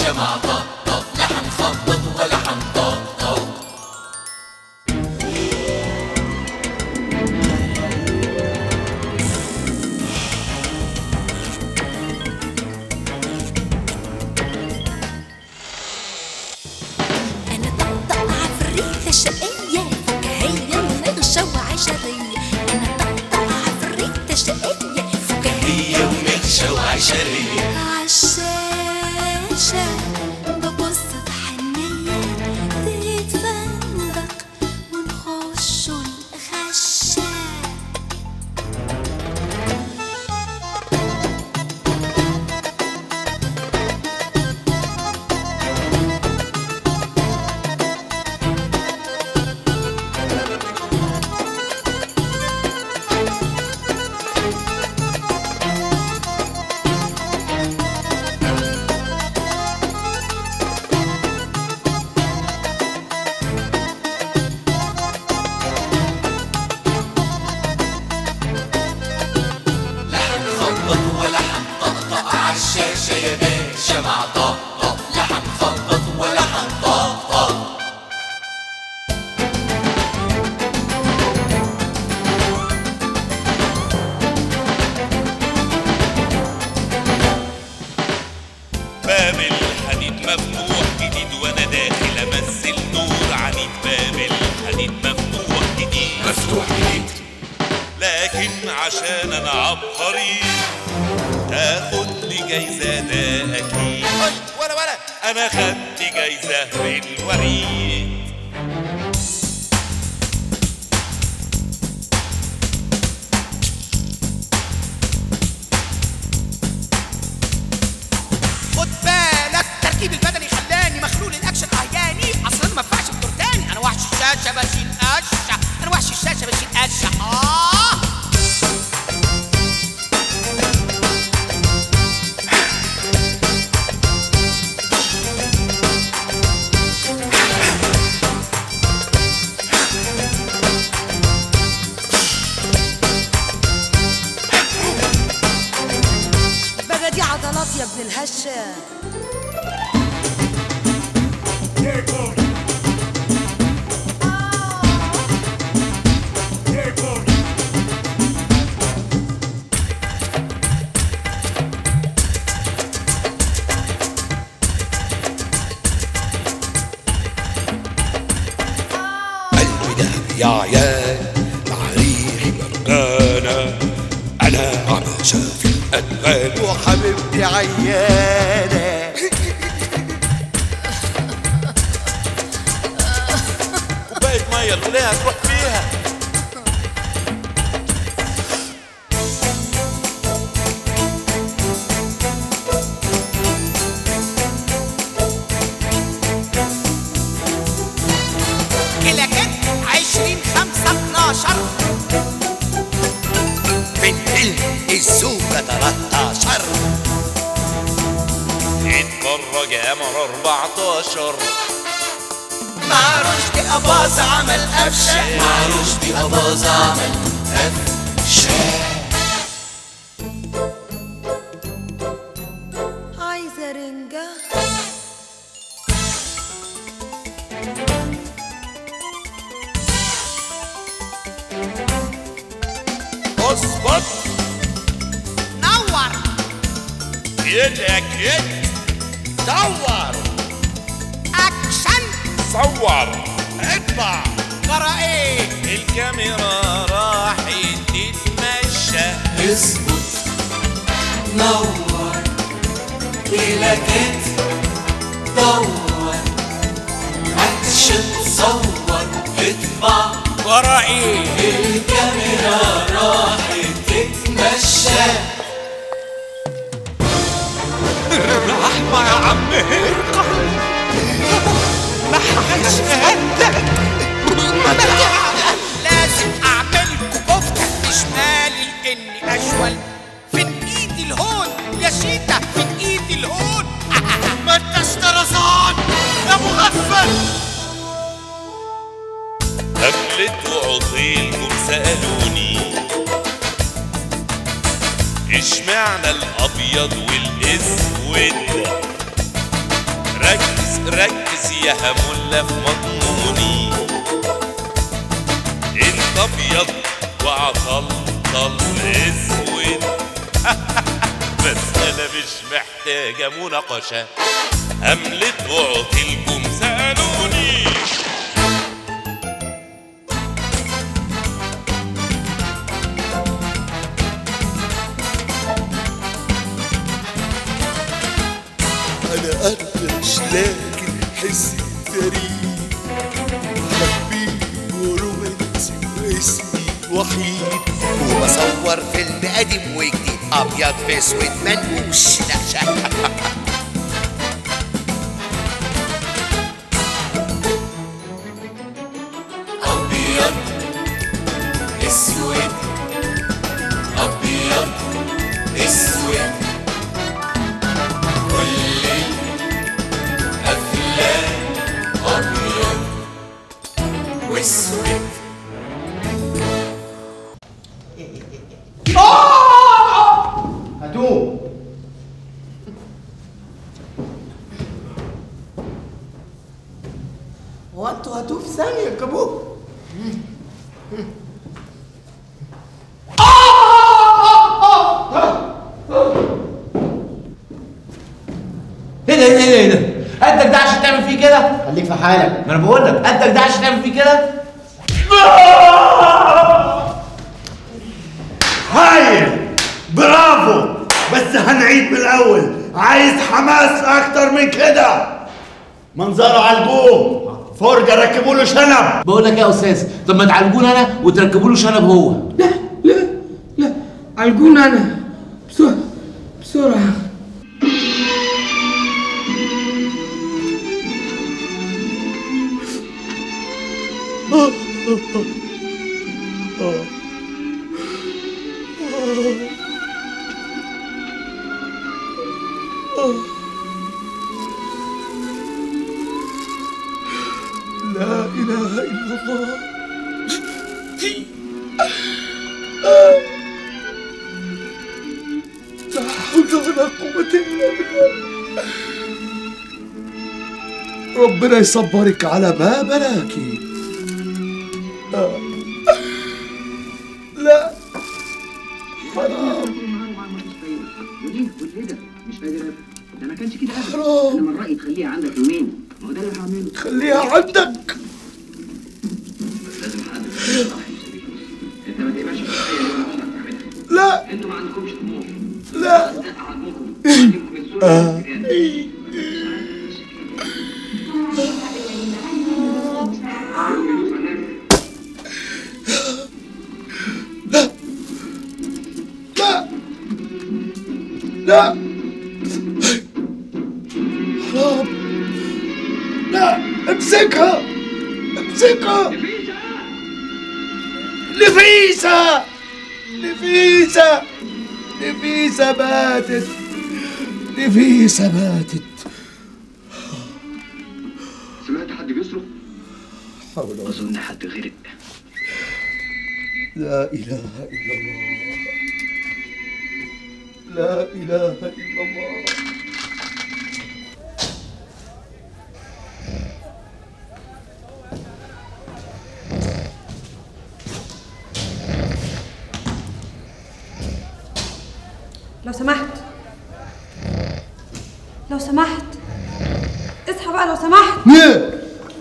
باشا مع طقطق لا هنخبط ولا هنطقطق أنا طقطق عفريتة شقية فكاهية ومغشة وعشرية أنا طقطق عفريتة شقية فكاهية هي ومغشة وعشرية عالشاشة ببص بحنية تتفندق ونخشوا الغشة لا هنخبط ولا هنطقطق عالشاشة يا باشا مع طقطق لا هنخبط ولا هنطقطق باب الحديد مفتوح جديد وانا داخل امثل نور عنيد باب الحديد مفتوح جديد مفتوح جديد لكن عشان انا عبقري تاخد لي جايزة ده اكيد ولا ولا انا خدت جايزة في الوريد خد بالك تركيب البدني خلاني مخلول الاكشن اهياني اصلا ما ينفعش بدور تاني انا وحش الشاشه بشيل قشه انا وحش الشاشه بشيل قشه اه بقى دي عضلات يا ابن الهشة قلبي دهب يا عيال مع ريحي مرقانة أنا عم شاف الألغان وحبيبتي عيانة كوباية مية الولاية هتروح فيها كلاكات 20 5 12 بنت الزوجة 13 اتفرج يا قمر 14 مع رشدي اباظه عمل قفشه مع رشدي أباظة عمل قفشة عايزة رنجة اظبط نور ايدك ايد دور اكشن صور اطلع جرى ايه الكاميرا راحت تتمشى اظبط نور كلاكات دور اكشن صور اطبع جرى ايه الكاميرا راحت تتمشى رحمة يا عم هرقل ما هشهدك لازم اعملكوا كفته مش مالي اني اشول فين ايدي الهون يا شيتا فين ايدي الهون ما انتش طرزان يا مغفل قبلت وعطيلكم سألوني اشمعنى الأبيض والأسود ركز يا همولة في مضموني انت ابيض وعطلطل اسود بس انا مش محتاجة مناقشة هملت وعطلكم سألوني انا قرش لكن حسي ثري حبيب ورومانسي واسمي وحيد وبصور فيلم قديم وجديد ابيض في اسود منقوش لا أبيض أسود أبيض أسود كل الأفلام أبيض وأسود هاتوه هو انتوا هاتوه في ثانية كابوه ايه ده ايه ده ايه ده قدك ده عشان تعمل فيه كده خليك في حالك ما انا بقول لك قدك ده عشان تعمل فيه كده هايل برافو بس هنعيد من الاول عايز حماس اكتر من كده منظره على الجوم فرجه ركبوا له شنب بقول لك ايه يا استاذ طب ما تعالجوني انا وتركبوا له شنب هو لا لا لا عالجونا انا بسرعة بسرعة لا اله الا الله لا حول ولا قوة الا بالله ربنا يصبرك على ما بلاكي آه. لا حرام ودي ودي ده مش قادر افهم ده ما كانش كده ابدا حرام. انا من رايي تخليها عندك يومين ما هو ده اللي هعمله خليها عندك بس لازم حد يصحي انت ما تبقاش في الحقيقه اللي انا مش هعملها لا انتوا ما عندكمش طموح لا دق عظمكم وعندكم السرعه آه. والجريان. يوم يدوس على الناس لا لا حرام لا امسكها امسكها نفيسة نفيسة نفيسة ماتت نفيسة ماتت سمعت حد بيصرخ حول ولا اظن حد غرق لا إله إلا الله لا إله إلا الله لو سمحت لو سمحت اصحى بقى لو سمحت مين؟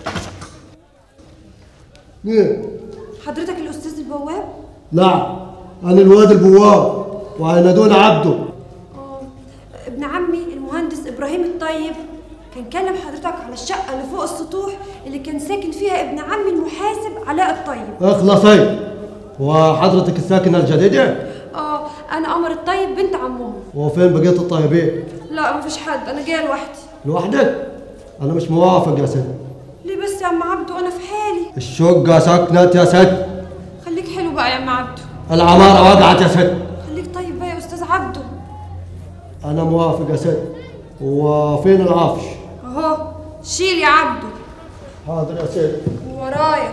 مين؟ حضرتك الاستاذ البواب لا أنا الواد البواب وهينادوني عبده آه، ابن عمي المهندس ابراهيم الطيب كان كلم حضرتك على الشقه اللي فوق السطوح اللي كان ساكن فيها ابن عمي المحاسب علاء الطيب اخلصي وحضرتك الساكنة الجديدة اه انا قمر الطيب بنت عمهم وفين بقية الطيبين؟ لا مفيش حد انا جايه لوحدي لوحدك؟ أنا مش موافق يا ست ليه بس يا عم عبده انا في حالي الشقة سكنت يا ست خليك حلو بقى يا عم عبده العمارة وقعت يا ست خليك طيب بقى يا استاذ عبده أنا موافق يا ست وفين العفش؟ اهو شيل يا عبده حاضر يا ست ورايا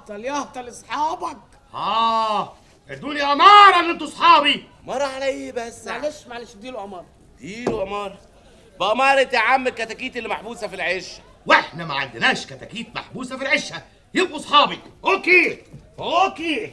يهطل يهطل اصحابك اه ادوني اماره ان انتوا صحابي مرة على ايه بس معلش معلش اديله امر اديله امارة بأمارة يا عم الكتاكيت اللي محبوسة في العش واحنا ما عندناش كتاكيت محبوسه في العشه يبقوا صحابي اوكي اوكي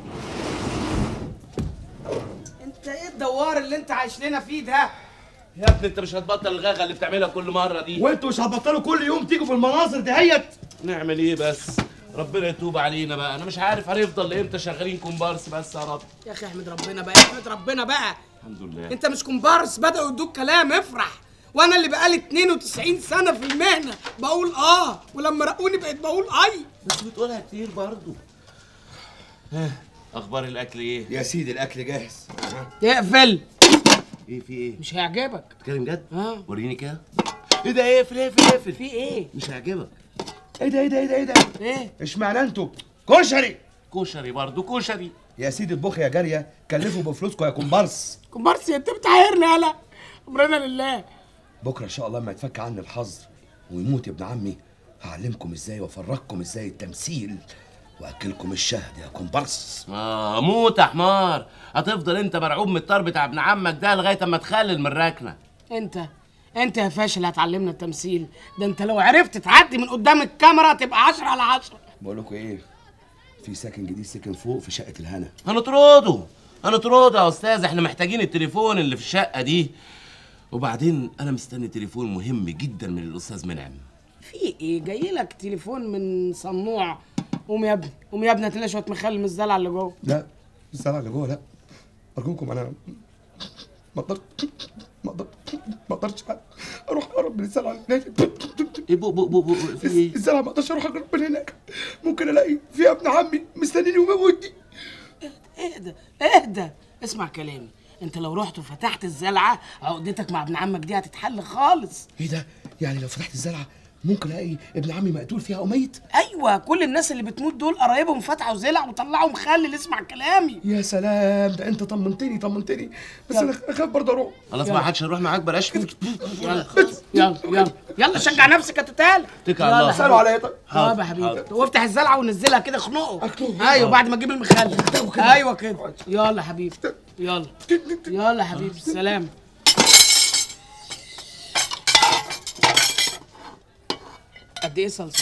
انت ايه الدوار اللي انت عايش لنا فيه ده يا ابني انت مش هتبطل الغاغة اللي بتعملها كل مرة دي وانتوا مش هتبطلوا كل يوم تيجوا في المناظر دهيت نعمل ايه بس ربنا يتوب علينا بقى انا مش عارف هنفضل لامتى شغالين كومبارس بس يا رب يا اخي احمد ربنا بقى احمد ربنا بقى الحمد لله انت مش كومبارس بدأوا يدوك كلام افرح وانا اللي بقالي 92 سنه في المهنه بقول اه ولما رقوني بقيت بقول اي بس بتقولها كتير برضو ها اخبار الاكل ايه يا سيدي الاكل جاهز اقفل ايه في ايه مش هيعجبك بتتكلم جد اه وريني كده ايه ده ايه اقفل اقفل اقفل في ايه مش هيعجبك ايه ده ايه ده ايه ده ايه ده ايه اشمعنى انتوا كشري كشري برضو كشري يا سيدي اطبخ يا جاريه كلفوا بفلوسكم يا كومبارس كومبارس انت بتعايرني يالا امرنا لله بكره ان شاء الله لما يتفك عني الحظر ويموت ابن عمي هعلمكم ازاي وافرجكم ازاي التمثيل واكلكم الشهد يا كومبارس اه موت يا حمار هتفضل انت مرعوب من الطار بتاع ابن عمك ده لغايه اما تخلل من الركنه انت انت يا فاشل هتعلمنا التمثيل ده انت لو عرفت تعدي من قدام الكاميرا تبقى 10 على 10 بقول لكم ايه في ساكن جديد سكن فوق في شقه الهنا هنطرده هنطرده يا استاذ احنا محتاجين التليفون اللي في الشقه دي وبعدين انا مستني تليفون مهم جدا من الاستاذ منعم في ايه جاي لك تليفون من صنوع قوم يا ابني قوم يا ابني هتلاقي شويه مخلل من الزلعه اللي جوه لا الزرع اللي جوه لا ارجوكم انا ما اقدرش ما اقدرش ما اقدرش اروح اقرب من الزرع اللي هناك ايه بو بو بو, بو في ايه الزرع ما اقدرش اروح اقرب من هناك ممكن الاقي فيها ابن عمي مستنيني وموتني اهدى اهدى اسمع كلامي انت لو رحت وفتحت الزلعه عقدتك مع ابن عمك دي هتتحل خالص ايه ده يعني لو فتحت الزرعه ممكن الاقي ابن عمي مقتول فيها او ميت ايوه كل الناس اللي بتموت دول قرايبهم فتحوا زلع وطلعوا مخلل اسمع كلامي يا سلام ده انت طمنتني طمنتني بس انا اخاف برضه اروح خلاص ما حدش هيروح معاك بلاش يلا يلا يلا يلا شجع نفسك يا تتال اتكل على الله. سالوا عليا طيب طب يا حبيبي وافتح الزلعه ونزلها كده اخنقه ايوه بعد ما تجيب المخلل ايوه كده يلا يا حبيبي يلا يلا يا حبيبي سلام قد ايه صلصه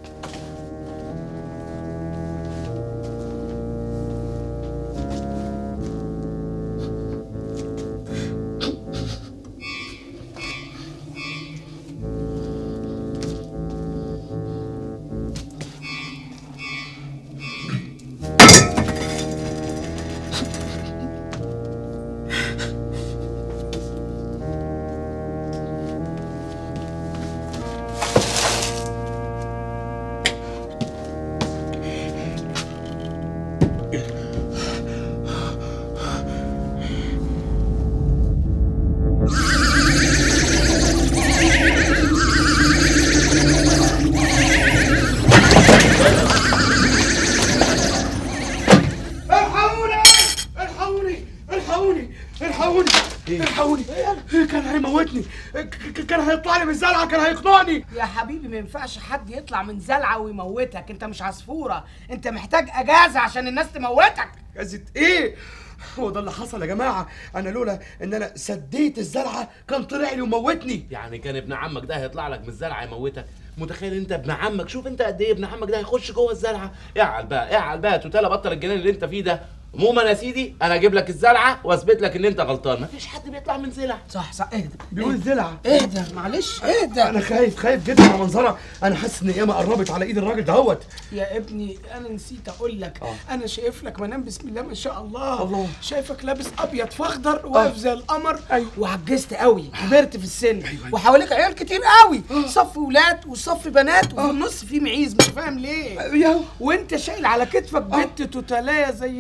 الحقوني الحقوني الحقوني الحقوني الحقوني كان هيموتني ك- ك- كان هيطلع لي من الزلعه كان هيقنعني يا حبيبي ما ينفعش حد يطلع من زلعه ويموتك انت مش عصفوره انت محتاج اجازه عشان الناس تموتك جازت ايه هو ده اللي حصل يا جماعه انا لولا ان انا سديت الزلعه كان طلع لي وموتني يعني كان ابن عمك ده هيطلع لك من الزرعه يموتك متخيل انت ابن عمك شوف انت قد ايه ابن عمك ده هيخش جوه الزرعه اعل بقى اعل بقى توتالا بطل الجنان اللي انت فيه ده عموما يا سيدي انا اجيب لك الزرعه واثبت لك ان انت غلطان مفيش حد بيطلع من زرع صح صح اهدى بيقول زلعه اهدى معلش اهدى انا خايف خايف جدا يا منظره انا حاسس ان ايامه قربت على ايد الراجل دهوت يا ابني انا نسيت اقول لك آه. انا شايف لك منام بسم الله ما شاء الله الله. شايفك لابس ابيض فاخضر واقف زي القمر أيوة. وعجزت قوي كبرت في السن وحواليك عيال كتير قوي صف ولاد وصف بنات وفي النص في معيز مش فاهم ليه ياهو. وانت شايل على كتفك بنت توتاليه زي القمر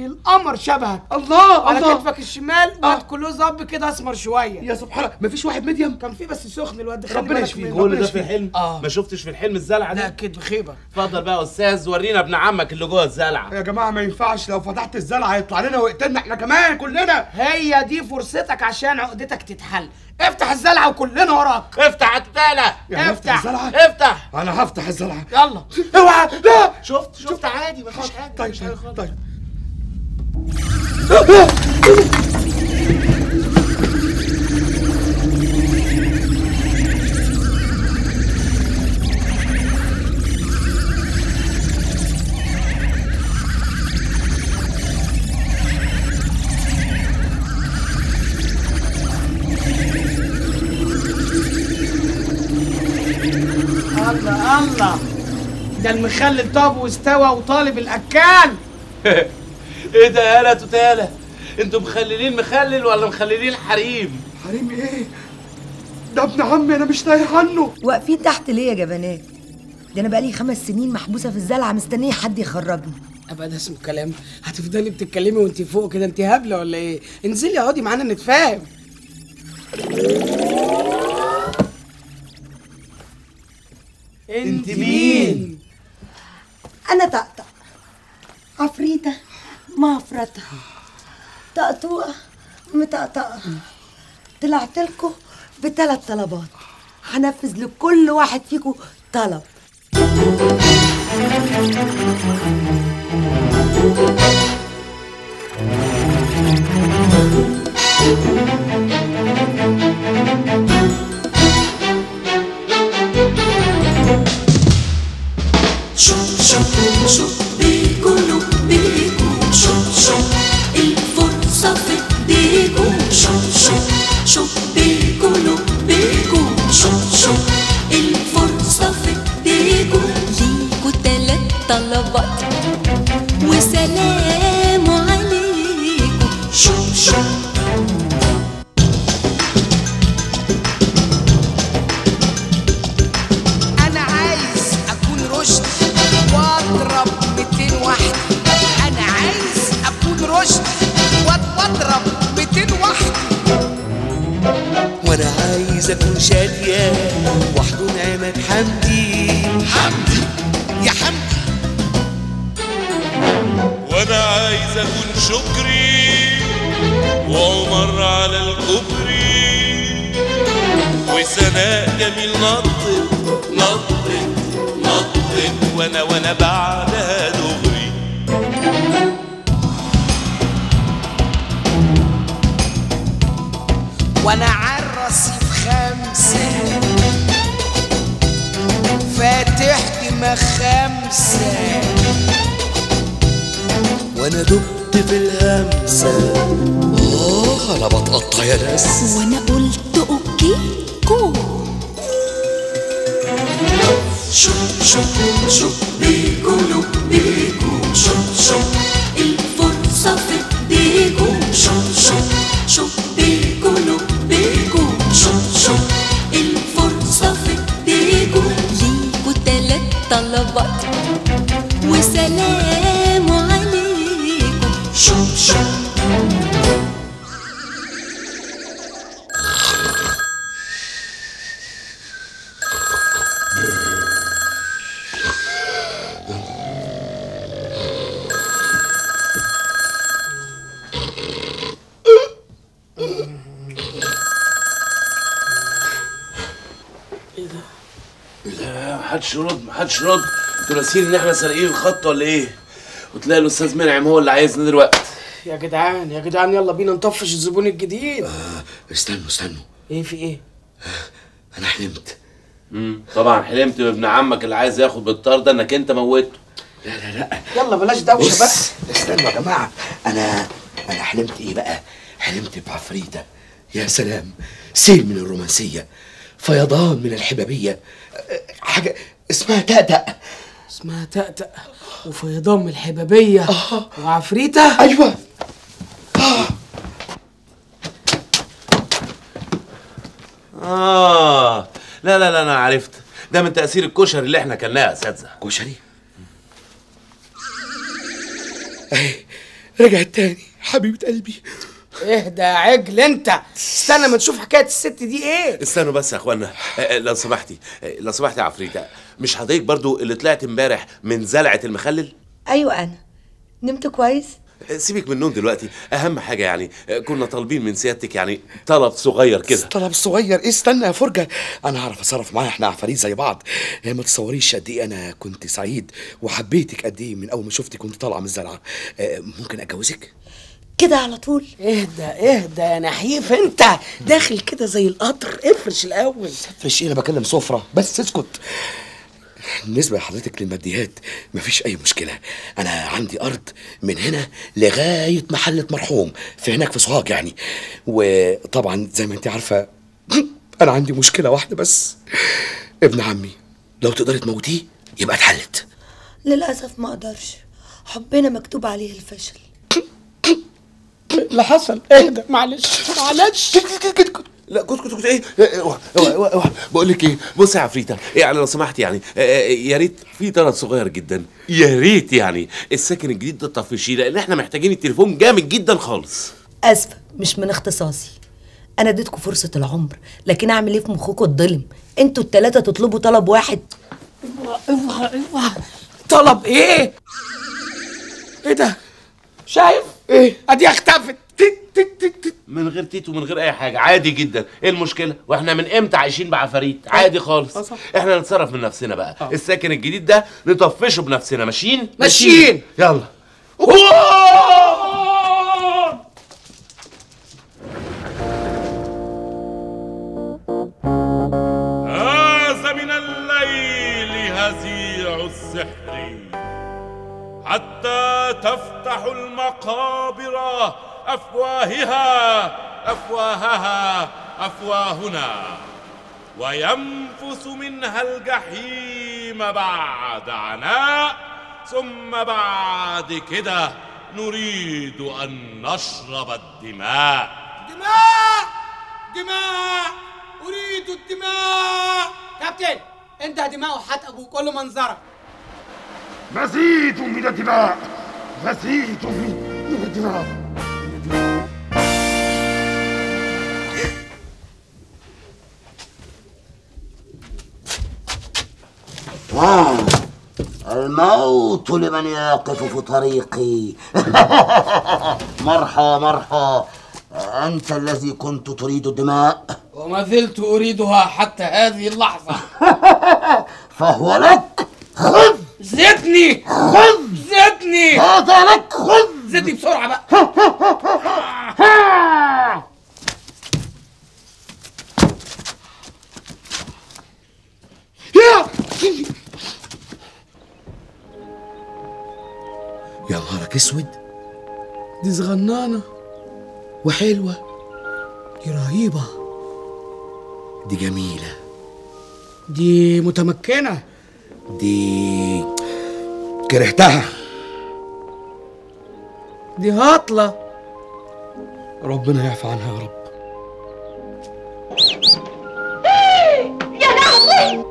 قمر شبهك الله على الله. كتفك الشمال واد كلوز اب كده اسمر شويه يا سبحان الله مفيش واحد ميديم كان في بس سخن الواد ده خلي ربنا بالك يشفيك منه. كل ربنا ده في يشفيك. الحلم اه ما شفتش في الحلم الزلعه لا دي اكيد بخيبه اتفضل بقى يا استاذ ورينا ابن عمك اللي جوه الزلعه يا جماعه ما ينفعش لو فتحت الزلعه هيطلع لنا ويقتلنا احنا كمان كلنا هي دي فرصتك عشان عقدتك تتحل افتح الزلعه وكلنا وراك افتح التالة يعني افتح. الزلعه افتح انا هفتح الزلعه يلا اوعى لا شفت شفت عادي مفيش حاجه طيب مفيش حاجة خالص. طيب الله الله ده المخلل طاب واستوى وطالب الاكال ايه ده يالا توتاله انتوا مخللين مخلل ولا مخللين حريم حريم ايه ده ابن عمي انا مش تايه عنه واقفين تحت ليه يا جبنات ده انا بقالي خمس سنين محبوسه في الزلعه مستنيه حد يخرجني ابقى ده اسمه كلام هتفضلي بتتكلمي وانت فوق كده انت هبله ولا ايه انزلي اقعدي معانا نتفاهم انت مين انا طقطق عفريته مفرطه طقطوقه مطقطقه طلعت لكم بثلاث طلبات هنفذ لكل واحد فيكم طلب شوف شوف شوف بيقولوا بيكوا شوف شوف الفرصة في ايديكوا شوف شوف شوف بيقولوا بيكوا شوف شوف الفرصة في ايديكوا ليكوا تلات طلبات وسلام عليكم شوف شوف انا عايز اكون رشد واضرب 200 واحد انا عايز اكون رشد وأ- واضرب 200 واحد وانا عايز اكون شادية واحضن عماد حمدي حمدي يا حمدي وانا عايز اكون شكري وعمر على الكوبري وسناء جميل نطت نطت نطت وانا وانا بعدها دغري وانا عالرصيف خمسة فاتح دماغ خمسة وانا دبت في الهمسة اه انا بتقطع يا ناس وانا قلت اوكي كو شوف شوف شوف بيقولوا بيكوا شوف شوف الفرصة في ايديكوا شوف شوف شوف بيقولوا بيكوا شوف شوف الفرصة في ايديكوا ليكوا تلات طلبات وسلام عليكم شوف شوف لا محدش يرد محدش يرد انتوا ناسيين ان احنا سارقين الخط ولا ايه وتلاقي الاستاذ منعم هو اللي عايزنا دلوقتي يا جدعان يا جدعان يلا بينا نطفش الزبون الجديد استنوا استنوا ايه في ايه انا حلمت امم طبعا حلمت بابن عمك اللي عايز ياخد بالطار ده انك انت موته لا لا لا يلا بلاش دوشه بقى بص استنوا يا جماعه انا انا حلمت ايه بقى حلمت بعفريته يا سلام سيل من الرومانسيه فيضان من الحبابيه أه، حاجه اسمها تأتأ اسمها تأتأ وفيضان من الحبابيه وعفريته ايوه اه لا لا لا انا عرفت ده من تاثير الكشري اللي احنا كلناه يا اساتذه كشري اهي رجعت تاني حبيبة قلبي اهدى يا عجل انت استنى ما تشوف حكايه الست دي ايه استنوا بس يا اخوانا آه، آه، لو سمحتي آه، لو سمحتي يا عفريته مش حضرتك برضو اللي طلعت امبارح من زلعه المخلل ايوه انا نمت كويس آه، سيبك من النوم دلوقتي اهم حاجه يعني آه، كنا طالبين من سيادتك يعني طلب صغير كده طلب صغير ايه استنى يا فرجة انا هعرف اتصرف معايا احنا عفاريت زي بعض آه، ما تصوريش قد ايه انا كنت سعيد وحبيتك قد ايه من اول ما شفتك كنت طالعه من الزرعه آه، ممكن اتجوزك كده على طول اهدى اهدى يا نحيف انت داخل كده زي القطر افرش الاول مفيش ايه انا بكلم سفرة بس اسكت بالنسبة لحضرتك للماديات مفيش أي مشكلة أنا عندي أرض من هنا لغاية محلة مرحوم في هناك في سوهاج يعني وطبعا زي ما أنت عارفة أنا عندي مشكلة واحدة بس ابن عمي لو تقدري تموتيه يبقى اتحلت للاسف ما اقدرش حبنا مكتوب عليه الفشل اللي حصل اهدى معلش معلش لا كنت كنت كنت ايه بقول لك ايه بص يا عفريته يعني لو سمحت يعني آه، آه، يا ريت في طلب صغير جدا يا ريت يعني السكن الجديد ده طفشيه لان احنا محتاجين التليفون جامد جدا خالص اسفه مش من اختصاصي انا اديتكم فرصه العمر لكن اعمل ايه في مخكم الظلم انتوا التلاته تطلبوا طلب واحد اوعى اوعى طلب ايه ايه ده شايف ايه ادي اختفت من غير تيت ومن غير اي حاجه عادي جدا ايه المشكله واحنا من امتى عايشين بعفاريت عادي خالص آه، صح. احنا نتصرف من نفسنا بقى السكن الجديد ده نطفشه بنفسنا ماشيين ماشيين. يلا هذا من الليل هزيع السحر حتى تفتح المقابر أفواهها أفواهها أفواهنا وينفس منها الجحيم بعد عناء ثم بعد كده نريد أن نشرب الدماء دماء دماء اريد الدماء كابتن انت دماء وحات ابوك قول له منظرك مزيد من الدماء مزيد من الدماء آه. الموت لمن يقف في طريقي مرحى مرحى أنت الذي كنت تريد الدماء وما زلت اريدها حتى هذه اللحظه فهو لك خذ زدني خذ زدني هذا لك خذ زدني بسرعه بقى يا نهارك اسود دي صغننه وحلوة دي رهيبه دي جميلة دي متمكنه دي كرهتها دي هاطله ربنا يعفى عنها يا رب يا لهوي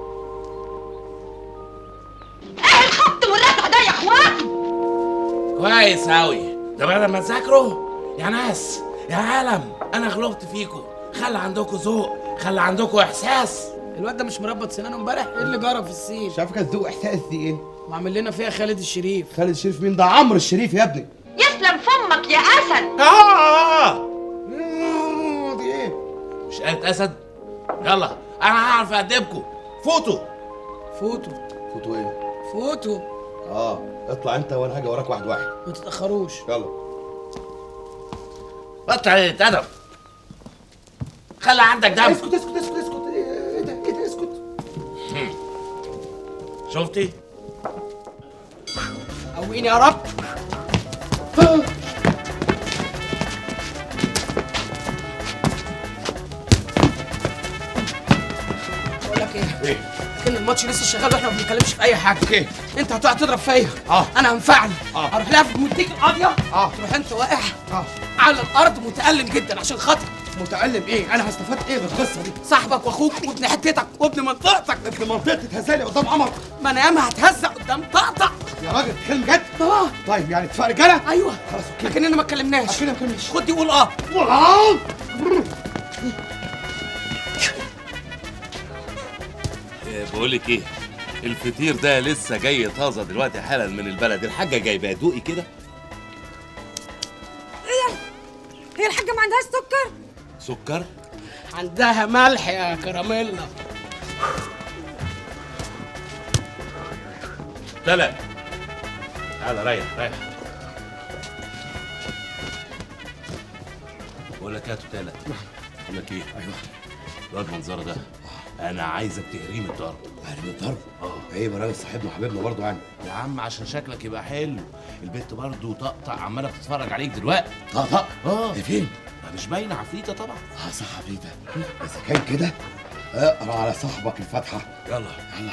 ايه الخبط والرزع ده يا اخواتي كويس اوي ده بدل ما تذاكروا يا ناس يا عالم انا غلبت فيكم خلي عندكم ذوق خلي عندكم احساس الواد ده مش مربط سنانه امبارح ايه اللي جرى في السين شافك الذوق احساس دي ايه وعامل لنا فيها خالد الشريف خالد الشريف مين ده عمرو الشريف يا ابني يسلم فمك يا اسد آه دي ايه مش قالت اسد يلا انا هعرف اقدمكم فوتوا فوتو فوتو ايه فوتو اه اطلع انت وانا هاجي وراك واحد واحد ما تتاخروش يلا بطل ادب خلي عندك دم اسكت اسكت اسكت اسكت ايه ده ايه ده اسكت شفتي قويني يا رب بقول لك ايه ايه كان الماتش الماتش لسه شغال واحنا ما بنتكلمش في اي حاجه اوكي انت هتقعد تضرب فيا اه انا هنفعل اه اروح لافف مديك القاضيه اه تروح انت واقع اه على الارض متالم جدا عشان خاطر متألم ايه؟ انا هستفاد ايه بالقصه دي؟ صاحبك واخوك وابن حتتك وابن منطقتك ابن منطقتي اتهزالي قدام عمر ما انا ياما هتهزق قدام طقطق يا راجل تتكلم جد؟ اه طيب يعني اتفاق رجاله؟ ايوه خلاص اوكي لكننا ما اتكلمناش كده ما كلمناش خد دي قول اه قول اه بقول لك ايه الفطير ده لسه جاي طازه دلوقتي حالا من البلد الحاجه جايباه دوقي كده ايه ده؟ هي الحاجة ما عندهاش سكر؟ سكر عندها ملح يا كراميلا لا تعالى ريح ريح بقول لك ايه يا توتالا بقول لك ايه ايوه الواد منظره ده انا عايزك تهريم الضرب هرمي الضرب اه ايه ما راجل صاحبنا وحبيبنا برضه يعني يا عم عشان شكلك يبقى حلو البت برضه طقطق عماله بتتفرج عليك دلوقتي طقطق اه إيه فين؟ مش باينه عفريته طبعا اه صح عفريته اذا كان كده اقرا على صاحبك الفاتحه يلا يلا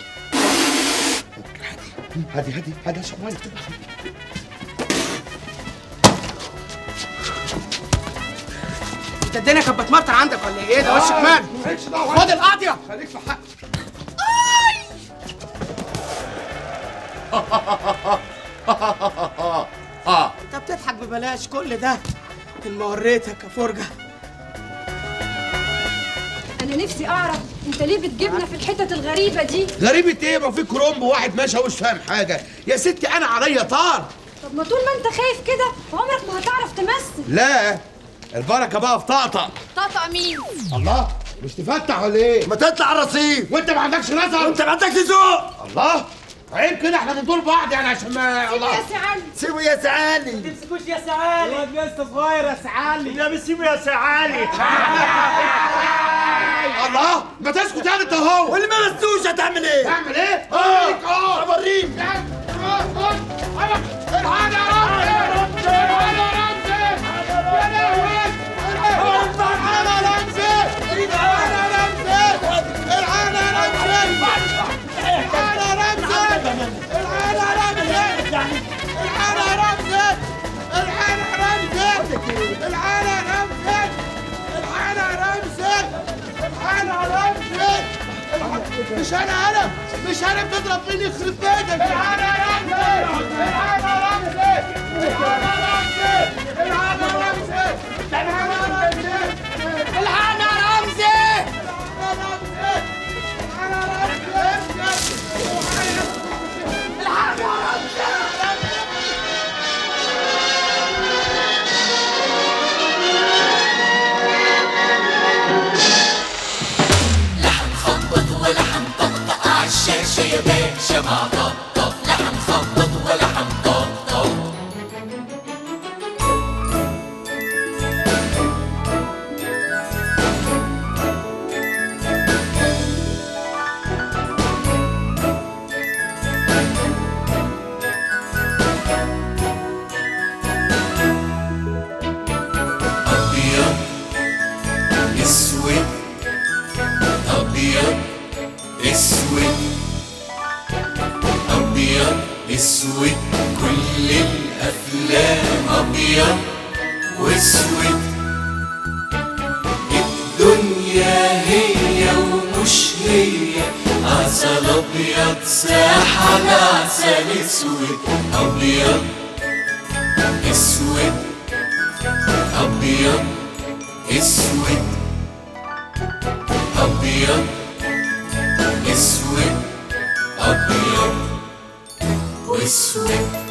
هادي هادي هادي اشرب ميه انت الدنيا كانت بتمطر عندك ولا ايه ده وشك مال مالكش دعوه خد القاضيه خليك في حق اه انت بتضحك ببلاش كل ده ما وريتك يا فرجه أنا نفسي أعرف أنت ليه بتجيبنا في الحتت الغريبة دي؟ غريبة ايه ما في كرومب واحد ماشي ومش فاهم حاجة يا ستي انا عليا طار طب ما طول ما أنت خايف كده عمرك ما هتعرف تمثل لا البركة بقى في طقطق طقطق مين؟ الله مش تفتح ولا ايه؟ ما تطلع الرصيف وانت ما عندكش نظر وانت ما عندكش ذوق الله عيب كده احنا بنطول بعض يعني عشان ما الله يا سعد سيبه يا سعالي تمسكوش يا سعالي الواد لسه صغير يا سعالي لا مش سيبه يا سعالي الله ما تسكت يعني انت هو واللي ما مسوش هتعمل ايه؟ تعمل ايه؟ اه اه اوريك الحاج يا رمزي مش انا انا مش انا بتضرب فيني يخرب بيتك الحقنا يا رمزي الحقنا يا رمزي الحقنا يا رمزي الحقنا يا رمزي الحقنا يا رمزي الحقنا يا رمزي لا هنخبط ولا هنطقطق عالشاشة يا باشا مع طقطق لا هنخبط ولا هنطقطق أبيض أسود أبيض أسود أبيض أسود كل الأفلام أبيض وأسود الدنيا هي ومش هي عسل أبيض ساحة بعسل أسود أبيض أسود أبيض أسود أبيض أسود أبيض وأسود